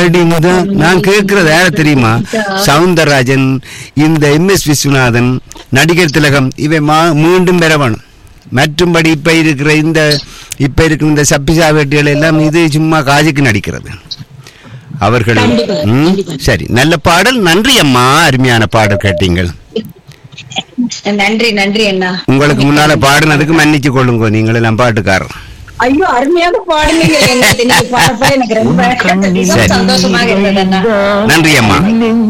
படிந்தா நான் கேட்கறது யார தெரியுமா சவுந்தரராஜன் இந்த எம் எஸ் விஸ்வநாதன் நடிகர் திலகம் இவை மா- மீண்டும் பெறவணும் மற்றும்படி இப்ப இருக்கிற இந்த இப்ப இருக்கிற இந்த சப்பிசா வேட்டிகள் எல்லாம் இது சும்மா காஜுக்கு நடிக்கிறது அவர்கள் கண்டிப்பா, ம், கண்டிப்பா. சரி நல்ல பாடல் நன்றி அம்மா அருமையான பாடல் கேட்டீங்கள் நன்றி நன்றி அண்ணா உங்களுக்கு முன்னால பாடினதுக்கு மன்னிச்சு கொள்ளுங்க நீங்கள் எல்லாம் பாட்டுக்காரர் ஐயோ அருமையாக பாடுனீங்க எங்களுக்கு நீங்க பாடப்ப எனக்கு ரொம்ப மிகவும் சந்தோஷமாக இருந்தது அண்ணா நன்றி அம்மா